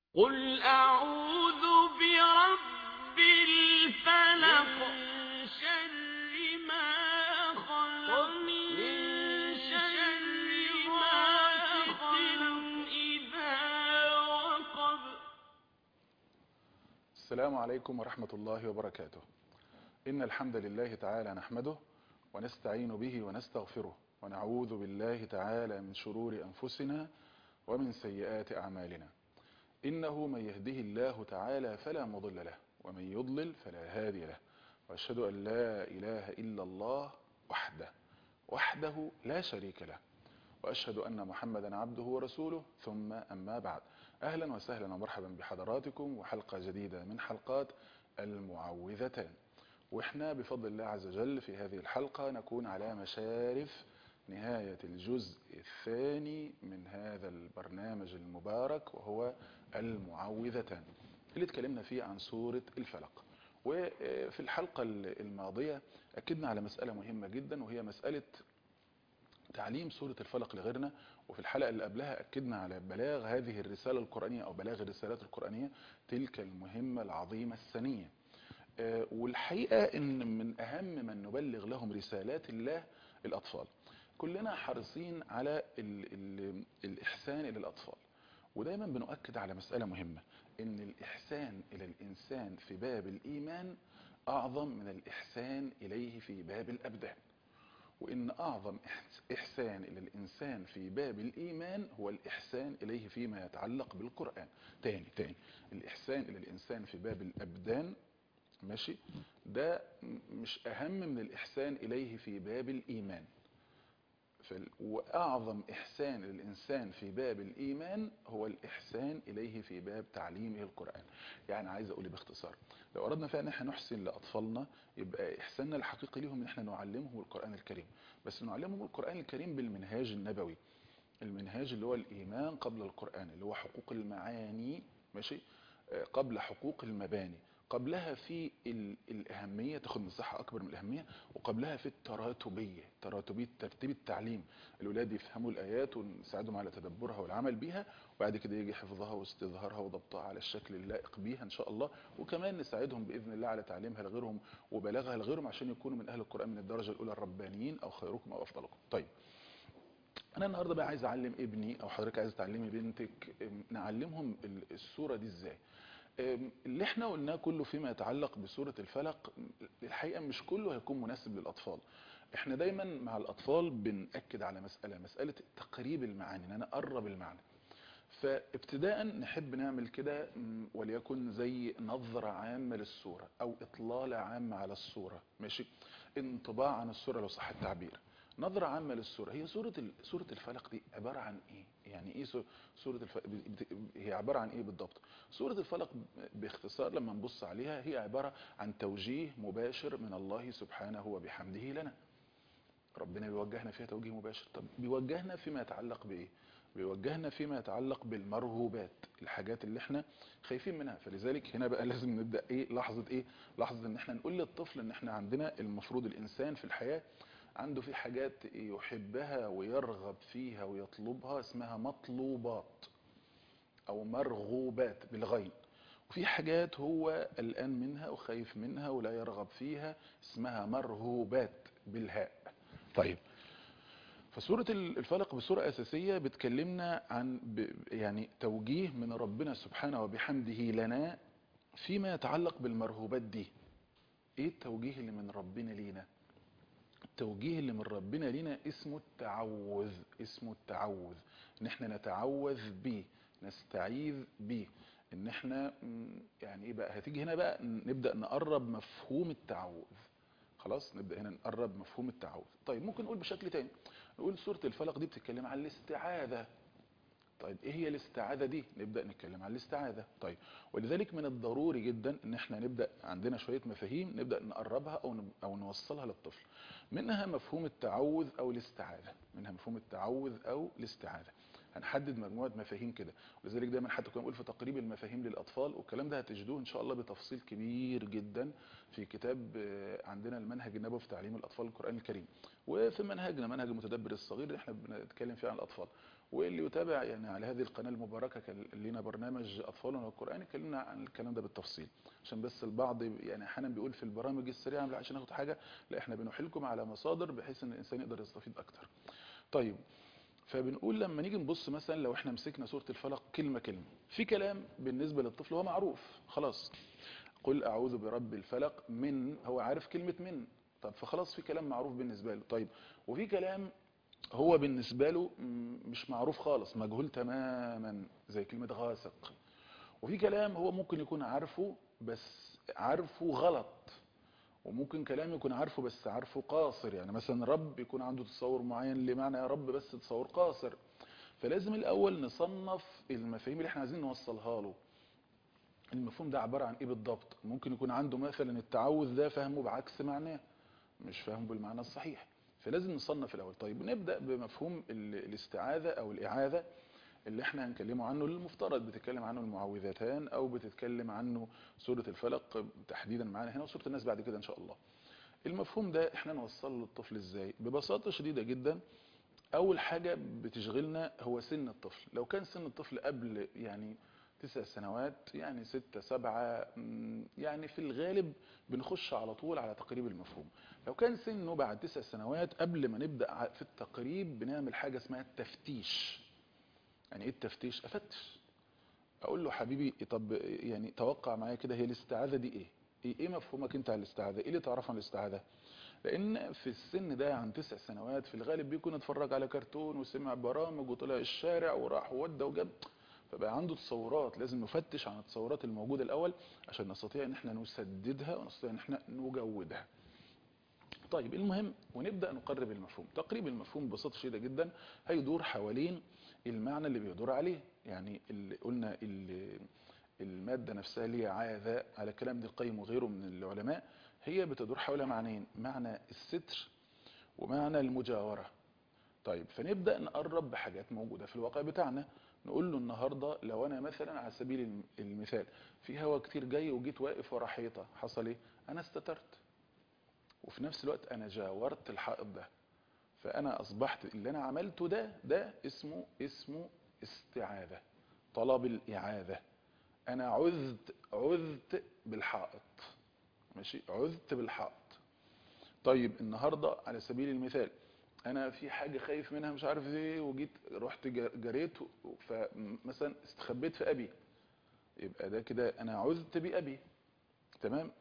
قل أعوذ برب الفلق من شر ما خلق من شر غاسق إذا وقب السلام عليكم ورحمة الله وبركاته إن الحمد لله تعالى نحمده ونستعين به ونستغفره ونعوذ بالله تعالى من شرور أنفسنا ومن سيئات أعمالنا إنه من يهده الله تعالى فلا مضل له ومن يضلل فلا هادي له وأشهد أن لا إله إلا الله وحده وحده لا شريك له وأشهد أن محمدا عبده ورسوله ثم أما بعد أهلا وسهلا ومرحبا بحضراتكم وحلقة جديدة من حلقات المعوذتان وإحنا بفضل الله عز وجل في هذه الحلقة نكون على مشارف نهاية الجزء الثاني من هذا البرنامج المبارك وهو المعوذتان اللي اتكلمنا فيه عن سورة الفلق وفي الحلقة الماضية أكدنا على مسألة مهمة جدا وهي مسألة تعليم سورة الفلق لغيرنا وفي الحلقة اللي قبلها أكدنا على بلاغ هذه الرسالة القرآنية أو بلاغ الرسالات القرآنية تلك المهمة العظيمة السنية والحقيقة إن من أهم من نبلغ لهم رسالات الله الأطفال كلنا حريصين على ال ال الإحسان إلى الأطفال ودايما بنؤكد على مسألة مهمة إن الإحسان إلى الإنسان في باب الإيمان أعظم من الإحسان إليه في باب الأبدان وإن أعظم إحسان إلى الإنسان في باب الإيمان هو الإحسان إليه فيما يتعلق بالقرآن تاني تاني الإحسان إلى الإنسان في باب الأبدان ماشي ده مش أهم من الإحسان إليه في باب الإيمان وأعظم إحسان للإنسان في باب الإيمان هو الإحسان إليه في باب تعليمه القرآن يعني عايز أقول باختصار لو أردنا فعلا أن احنا نحسن لأطفالنا يبقى إحساننا الحقيقي لهم أن احنا نعلمهم القرآن الكريم بس نعلمهم القرآن الكريم بالمنهاج النبوي المنهاج اللي هو الإيمان قبل القرآن اللي هو حقوق المعاني ماشي قبل حقوق المباني قبلها في الأهمية تاخد مساحة أكبر من الأهمية وقبلها في التراتبية تراتبية ترتيب التعليم الأولاد يفهموا الآيات ونساعدهم على تدبرها والعمل بيها وبعد كده يجي حفظها واستظهارها وضبطها على الشكل اللائق بيها إن شاء الله وكمان نساعدهم بإذن الله على تعليمها لغيرهم وبلاغها لغيرهم عشان يكونوا من أهل القرآن من الدرجة الأولى الربانيين أو خيركم أو أفضلكم طيب أنا النهاردة بقى عايز أعلم ابني أو حضرتك عايز تعلمي بنتك نعلمهم السورة دي إزاي اللي احنا قلناه كله فيما يتعلق بسورة الفلق الحقيقة مش كله هيكون مناسب للأطفال احنا دايما مع الأطفال بنأكد على مسألة مسألة تقريب المعاني ان انا اقرب المعنى فابتداء نحب نعمل كده وليكن زي نظرة عامة للسورة او اطلالة عامة على السورة ماشي انطباع عن السورة لو صح التعبير نظرة عامة للسورة هي سورة سورة الفلق دي عبارة عن ايه يعني ايه سورة الفلق هي عبارة عن ايه بالضبط سورة الفلق باختصار لما نبص عليها هي عبارة عن توجيه مباشر من الله سبحانه وبحمده لنا ربنا بيوجهنا فيها توجيه مباشر طب بيوجهنا فيما يتعلق بايه بيوجهنا فيما يتعلق بالمرهوبات الحاجات اللي احنا خايفين منها فلذلك هنا بقى لازم نبدأ ايه لحظة ايه لحظة ان احنا نقول للطفل ان احنا عندنا المفروض الانسان في الحياة عنده في حاجات يحبها ويرغب فيها ويطلبها اسمها مطلوبات او مرغوبات بالغين وفي حاجات هو قلقان منها وخايف منها ولا يرغب فيها اسمها مرهوبات بالهاء طيب فسورة الفلق بصورة أساسية بتكلمنا عن يعني توجيه من ربنا سبحانه وبحمده لنا فيما يتعلق بالمرهوبات دي ايه التوجيه اللي من ربنا لينا التوجيه اللي من ربنا لينا اسمه التعوذ اسمه التعوذ ان احنا نتعوذ بيه نستعيذ بيه ان احنا يعني ايه بقى هتيجي هنا بقى نبدأ نقرب مفهوم التعوذ خلاص نبدأ هنا نقرب مفهوم التعوذ طيب ممكن نقول بشكل تاني نقول سورة الفلق دي بتتكلم عن الاستعاذة طيب ايه هي الاستعاذة دي نبدأ نتكلم عن الاستعاذة طيب ولذلك من الضروري جدا ان احنا نبدأ عندنا شوية مفاهيم نبدأ نقربها او او نوصلها للطفل منها مفهوم التعوذ او الاستعاذة منها مفهوم التعوذ او الاستعاذة هنحدد مجموعة مفاهيم كده ولذلك دايما حتى كنا بنقول في تقريب المفاهيم للأطفال والكلام ده هتجدوه إن شاء الله بتفصيل كبير جدا في كتاب عندنا المنهج النبوي في تعليم الأطفال القرآن الكريم وفي منهجنا منهج المتدبر الصغير اللي احنا بنتكلم فيه عن الأطفال واللي يتابع يعني على هذه القناة المباركة كان لنا برنامج أطفالنا والقرآن اتكلمنا عن الكلام ده بالتفصيل عشان بس البعض يعني احيانا بيقول في البرامج السريعة لا عشان ناخد حاجة لا احنا بنحيلكم على مصادر بحيث ان الانسان يقدر يستفيد اكتر طيب فبنقول لما نيجي نبص مثلا لو احنا مسكنا سورة الفلق كلمة كلمة في كلام بالنسبة للطفل هو معروف خلاص قل أعوذ برب الفلق من هو عارف كلمة من طب فخلاص في كلام معروف بالنسبة له طيب وفي كلام هو بالنسبة له مش معروف خالص مجهول تماما زي كلمة غاسق وفي كلام هو ممكن يكون عارفه بس عارفه غلط وممكن كلام يكون عارفه بس عارفه قاصر يعني مثلا رب يكون عنده تصور معين لمعنى يا رب بس تصور قاصر فلازم الأول نصنف المفاهيم اللي احنا عايزين نوصلها له المفهوم ده عبارة عن ايه بالضبط ممكن يكون عنده مثلا التعوذ ده فهمه بعكس معناه مش فاهمه بالمعنى الصحيح فلازم نصنف الأول طيب نبدأ بمفهوم الاستعاذة أو الإعاذة اللي احنا هنكلمه عنه اللي المفترض بتتكلم عنه المعوذتان او بتتكلم عنه سورة الفلق تحديدا معانا هنا وسورة الناس بعد كده ان شاء الله المفهوم ده احنا نوصله للطفل ازاي ببساطة شديدة جدا اول حاجة بتشغلنا هو سن الطفل لو كان سن الطفل قبل يعني تسع سنوات يعني ستة سبعة يعني في الغالب بنخش على طول على تقريب المفهوم لو كان سنه بعد تسع سنوات قبل ما نبدأ في التقريب بنعمل حاجة اسمها التفتيش يعني ايه التفتيش افتش اقول له حبيبي طب يعني توقع معايا كده هي الاستعاذة دي ايه ايه, إيه مفهومك انت عن الاستعاذة ايه اللي تعرفه عن الاستعاذة لان في السن ده عن تسع سنوات في الغالب بيكون اتفرج على كرتون وسمع برامج وطلع الشارع وراح وودى وجاب فبقى عنده تصورات لازم نفتش عن التصورات الموجودة الاول عشان نستطيع ان احنا نسددها ونستطيع ان احنا نجودها طيب المهم ونبدأ نقرب المفهوم تقريب المفهوم ببساطة شديدة جدا هيدور حوالين المعنى اللي بيدور عليه يعني اللي قلنا اللي المادة نفسها اللي هي عاذة على كلام ابن القيم وغيره من العلماء هي بتدور حول معنيين معنى الستر ومعنى المجاورة طيب فنبدأ نقرب بحاجات موجودة في الواقع بتاعنا نقول له النهاردة لو أنا مثلا على سبيل المثال في هوا كتير جاي وجيت واقف ورا حيطة حصل ايه أنا استترت وفي نفس الوقت أنا جاورت الحائط ده فأنا أصبحت اللي أنا عملته ده ده اسمه اسمه استعاذة طلب الإعاذة أنا عذت عذت بالحائط ماشي عذت بالحائط طيب النهاردة على سبيل المثال أنا في حاجة خايف منها مش عارف ايه وجيت رحت جريت فمثلا استخبيت في أبي يبقى ده كده أنا عذت بأبي تمام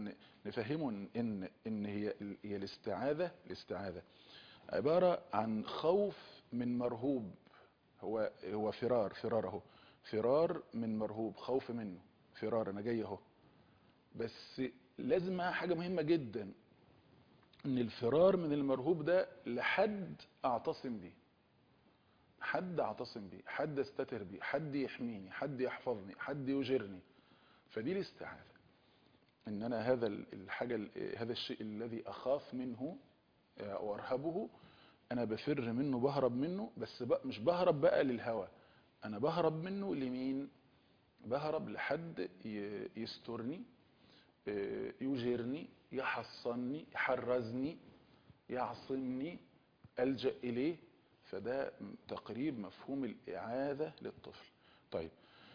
فنفهمه ان ان هي هي الاستعاذه الاستعاذه عباره عن خوف من مرهوب هو هو فرار فرار اهو فرار من مرهوب خوف منه فرار انا جاي اهو بس لازم معاها حاجه مهمه جدا ان الفرار من المرهوب ده لحد اعتصم بيه حد اعتصم بيه حد استتر بيه حد يحميني حد يحفظني حد يجرني فدي الاستعاذه ان انا هذا الحاجة هذا الشيء الذي اخاف منه وارهبه انا بفر منه بهرب منه بس بقى مش بهرب بقى للهوى انا بهرب منه لمين بهرب لحد يسترني يجيرني يحصني يحرزني يعصمني ألجأ إليه فده تقريب مفهوم الإعاذة للطفل طيب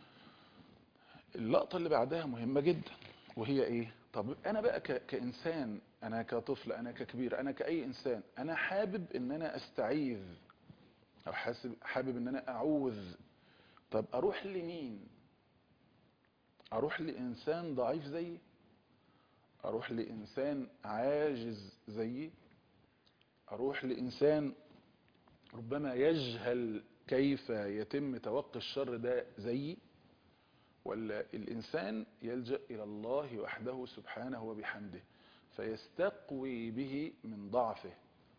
اللقطة اللي بعدها مهمة جدا وهي ايه طب انا بقى كإنسان انا كطفل انا ككبير انا كأي انسان انا حابب ان انا استعيذ او حاسب حابب ان انا اعوذ طب اروح لمين اروح لانسان ضعيف زيي اروح لانسان عاجز زيي اروح لانسان ربما يجهل كيف يتم توقي الشر ده زيي ولا الإنسان يلجأ إلى الله وحده سبحانه وبحمده فيستقوي به من ضعفه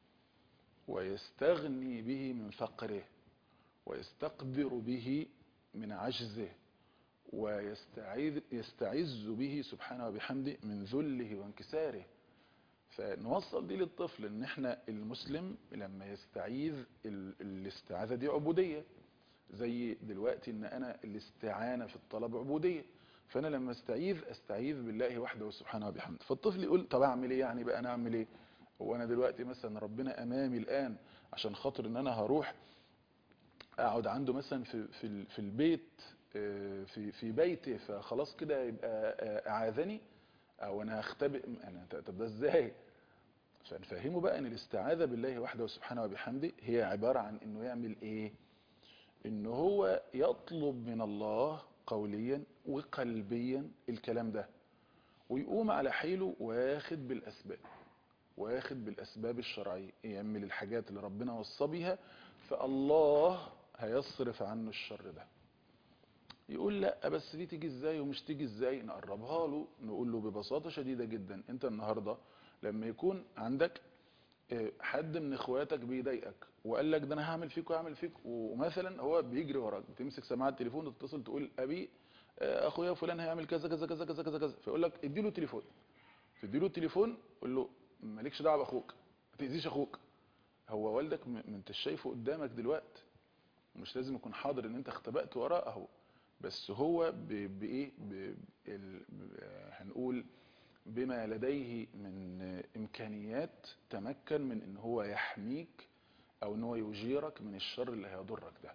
ويستغني به من فقره ويستقدر به من عجزه ويستعيذ يستعز به سبحانه وبحمده من ذله وانكساره فنوصل دي للطفل ان احنا المسلم لما يستعيذ الاستعاذة دي عبودية زي دلوقتي ان انا الاستعانة في الطلب عبودية فانا لما استعيذ استعيذ بالله وحده سبحانه وبحمده فالطفل يقول طب اعمل ايه يعني بقى انا اعمل ايه هو انا دلوقتي مثلا ربنا امامي الان عشان خاطر ان انا هروح اقعد عنده مثلا في في ال- في البيت آه، في في بيته فخلاص كده يبقى آه، اعاذني او انا هختبئ انا طب ده ازاي فنفهمه بقى ان الاستعاذة بالله وحده سبحانه وبحمده هي عبارة عن انه يعمل ايه ان هو يطلب من الله قوليا وقلبيا الكلام ده ويقوم على حيله واخد بالاسباب واخد بالاسباب الشرعية يعمل الحاجات اللي ربنا وصى بيها فالله هيصرف عنه الشر ده يقول لا بس دي تيجي ازاي ومش تيجي ازاي نقربها له نقول له ببساطة شديدة جدا انت النهاردة لما يكون عندك آه، حد من اخواتك بيضايقك وقال لك ده انا هعمل فيك وهعمل فيك ومثلا هو بيجري وراك بتمسك سماعه التليفون وتتصل تقول ابي آه، اخويا فلان هيعمل كذا كذا كذا كذا كذا كذا فيقول لك اديله التليفون تديله التليفون قول له مالكش دعوه باخوك ما تاذيش اخوك هو والدك م- ما انت شايفه قدامك دلوقتي مش لازم يكون حاضر ان انت اختبأت وراه اهو بس هو ب- بايه ب- ال- ب- هنقول بما لديه من امكانيات تمكن من ان هو يحميك او ان هو يجيرك من الشر اللي هيضرك ده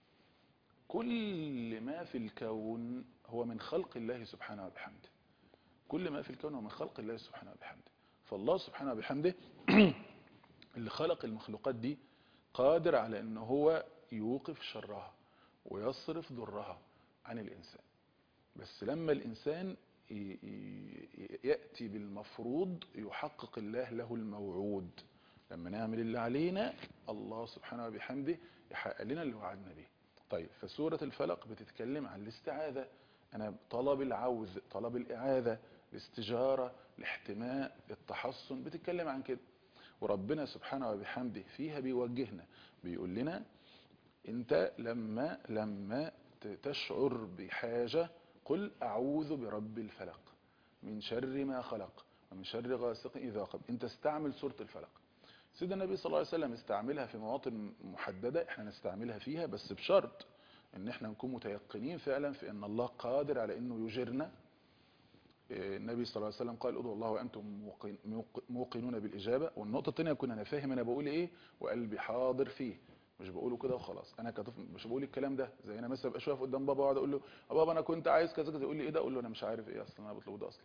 كل ما في الكون هو من خلق الله سبحانه وبحمده كل ما في الكون هو من خلق الله سبحانه وبحمده فالله سبحانه وبحمده اللي خلق المخلوقات دي قادر على ان هو يوقف شرها ويصرف ضرها عن الانسان بس لما الانسان ي- ي- يأتي بالمفروض يحقق الله له الموعود لما نعمل اللي علينا الله سبحانه وبحمده يحقق لنا اللي وعدنا به طيب فسورة الفلق بتتكلم عن الاستعاذة أنا طلب العوذ طلب الإعاذة الاستجارة الاحتماء التحصن بتتكلم عن كده وربنا سبحانه وبحمده فيها بيوجهنا بيقول لنا انت لما لما ت- تشعر بحاجة قل أعوذ برب الفلق من شر ما خلق ومن شر غاسق إذا وقب انت استعمل سورة الفلق سيدنا النبي صلى الله عليه وسلم استعملها في مواطن محددة احنا نستعملها فيها بس بشرط ان احنا نكون متيقنين فعلا في ان الله قادر على انه يجرنا إيه، النبي صلى الله عليه وسلم قال ادعوا الله وانتم موقن- موق- موقنون بالاجابه والنقطه الثانيه اكون انا فاهم انا بقول ايه وقلبي حاضر فيه مش بقوله كده وخلاص انا كطفل مش بقول الكلام ده زي انا مثلا ابقى واقف قدام بابا واقعد اقول له يا بابا انا كنت عايز كذا كذا يقول لي ايه ده اقول له انا مش عارف ايه اصلا انا بطلبه ده اصلا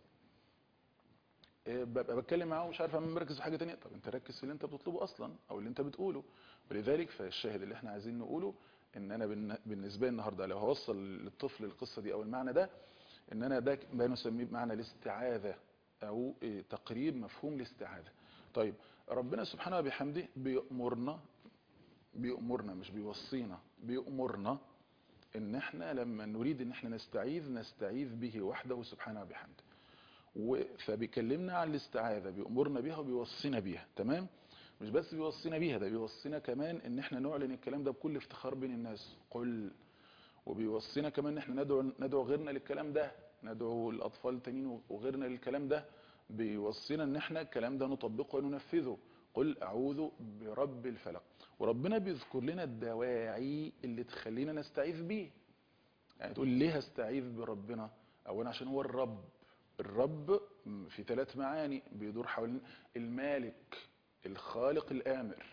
إيه، ببقى بتكلم معاه ومش عارف اعمل مركز في حاجه تانية طب انت ركز في اللي انت بتطلبه اصلا او اللي انت بتقوله ولذلك فالشاهد اللي احنا عايزين نقوله ان انا بالن- بالنسبه لي النهارده لو هوصل للطفل القصه دي او المعنى ده ان انا ده ما نسميه بمعنى الاستعاذه او إيه، تقريب مفهوم الاستعاذه طيب ربنا سبحانه وبحمده بيأمرنا بيأمرنا مش بيوصينا بيأمرنا ان احنا لما نريد ان احنا نستعيذ نستعيذ به وحده سبحانه وبحمده و- فبيكلمنا عن الاستعاذة بيأمرنا بيها وبيوصينا بيها تمام مش بس بيوصينا بيها ده بيوصينا كمان ان احنا نعلن الكلام ده بكل افتخار بين الناس قل وبيوصينا كمان ان احنا ندعو ندعو غيرنا للكلام ده ندعو الاطفال التانيين وغيرنا للكلام ده بيوصينا ان احنا الكلام ده نطبقه وننفذه قل اعوذ برب الفلق وربنا بيذكر لنا الدواعي اللي تخلينا نستعيذ بيه يعني تقول ليه هستعيذ بربنا اولا عشان هو الرب الرب في ثلاث معاني بيدور حوالين المالك الخالق الامر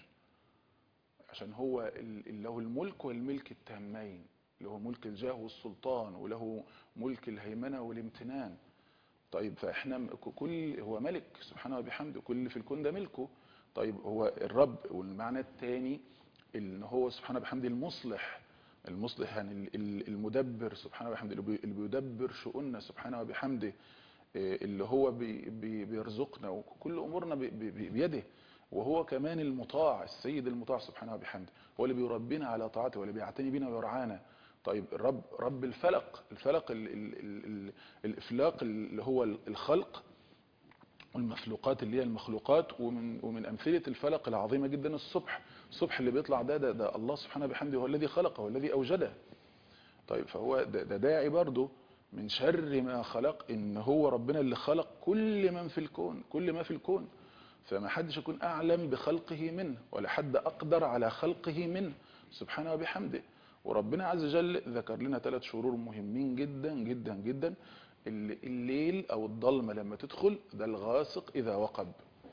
عشان هو ال- اللي له الملك والملك التامين اللي هو ملك الجاه والسلطان وله ملك الهيمنه والامتنان طيب فاحنا م- ك- كل هو ملك سبحانه وبحمده كل اللي في الكون ده ملكه طيب هو الرب والمعنى الثاني ان هو سبحانه وبحمده المصلح المصلح يعني ال- ال- المدبر سبحانه وبحمده اللي بي- اللي بيدبر شؤوننا سبحانه وبحمده إيه، اللي هو بي بي بيرزقنا وكل امورنا بي بي بيده وهو كمان المطاع السيد المطاع سبحانه وبحمده هو اللي بيربينا على طاعته واللي بيعتني بينا ويرعانا طيب الرب رب الفلق الفلق ال ال ال ال الافلاق اللي هو الخلق والمخلوقات اللي هي المخلوقات ومن ومن امثله الفلق العظيمه جدا الصبح الصبح اللي بيطلع ده ده, ده الله سبحانه وبحمده هو الذي خلقه هو الذي اوجده طيب فهو ده, ده داعي برضه من شر ما خلق ان هو ربنا اللي خلق كل من في الكون كل ما في الكون فما حدش يكون اعلم بخلقه منه ولا حد اقدر على خلقه منه سبحانه وبحمده وربنا عز وجل ذكر لنا ثلاث شرور مهمين جدا جدا جدا الليل او الضلمه لما تدخل ده الغاسق اذا وقب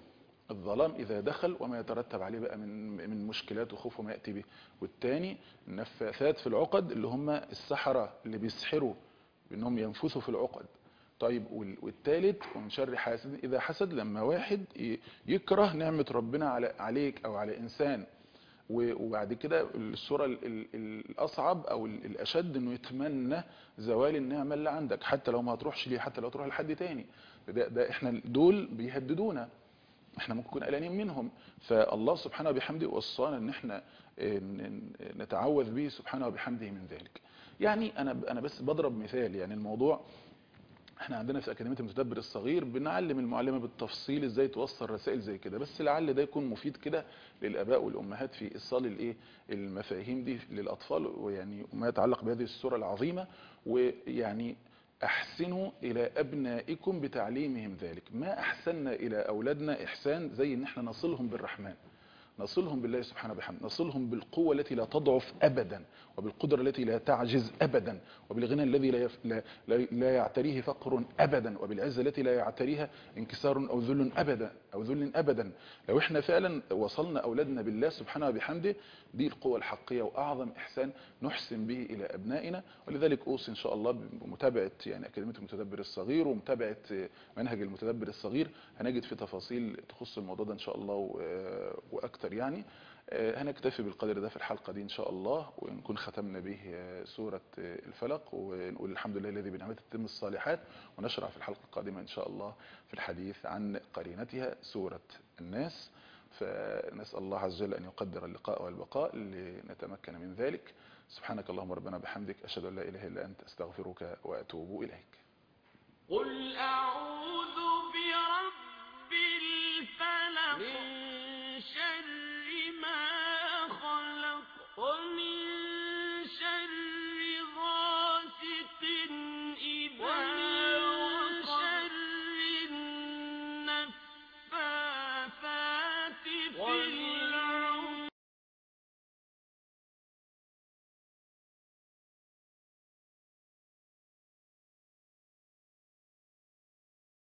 الظلام إذا دخل وما يترتب عليه بقى من من مشكلات وخوف وما يأتي به والتاني النفاثات في العقد اللي هم السحرة اللي بيسحروا بأنهم ينفثوا في العقد طيب وال- والتالت ومن شر حاسد إذا حسد لما واحد ي- يكره نعمة ربنا على عليك أو على إنسان و- وبعد كده الصورة ال- ال- الأصعب أو ال- الأشد إنه يتمنى زوال النعمة اللي عندك حتى لو ما هتروحش ليه حتى لو تروح لحد تاني ده, ده إحنا دول بيهددونا احنا ممكن نكون قلقانين منهم فالله سبحانه وبحمده وصانا ان احنا اه، ن- ن- نتعوذ به سبحانه وبحمده من ذلك يعني انا انا بس بضرب مثال يعني الموضوع احنا عندنا في اكاديميه المتدبر الصغير بنعلم المعلمه بالتفصيل ازاي توصل رسائل زي كده بس لعل ده يكون مفيد كده للاباء والامهات في ايصال الايه المفاهيم دي للاطفال ويعني وما يتعلق بهذه السوره العظيمه ويعني احسنوا الى ابنائكم بتعليمهم ذلك ما احسننا الى اولادنا احسان زي ان احنا نصلهم بالرحمن نصلهم بالله سبحانه وبحمده نصلهم بالقوة التي لا تضعف أبدا وبالقدرة التي لا تعجز أبدا وبالغنى الذي لا, يف... لا, لا, لا يعتريه فقر أبدا وبالعزة التي لا يعتريها انكسار أو ذل أبدا أو ذل أبدا لو احنا فعلا وصلنا أولادنا بالله سبحانه وبحمده دي القوة الحقية وأعظم إحسان نحسن به إلى أبنائنا ولذلك أوصي إن شاء الله بمتابعة يعني أكاديمية المتدبر الصغير ومتابعة منهج المتدبر الصغير هنجد في تفاصيل تخص الموضوع ده إن شاء الله و- وأكتر يعني آه، هنكتفي بالقدر ده في الحلقة دي إن شاء الله ونكون ختمنا به آه، سورة آه، الفلق ونقول الحمد لله الذي بنعمته تتم الصالحات ونشرع في الحلقة القادمة إن شاء الله في الحديث عن قرينتها سورة الناس فنسأل الله عز وجل أن يقدر اللقاء والبقاء لنتمكن من ذلك سبحانك اللهم ربنا بحمدك أشهد أن لا إله إلا أنت أستغفرك وأتوب إليك قل أعوذ برب الفلق من شر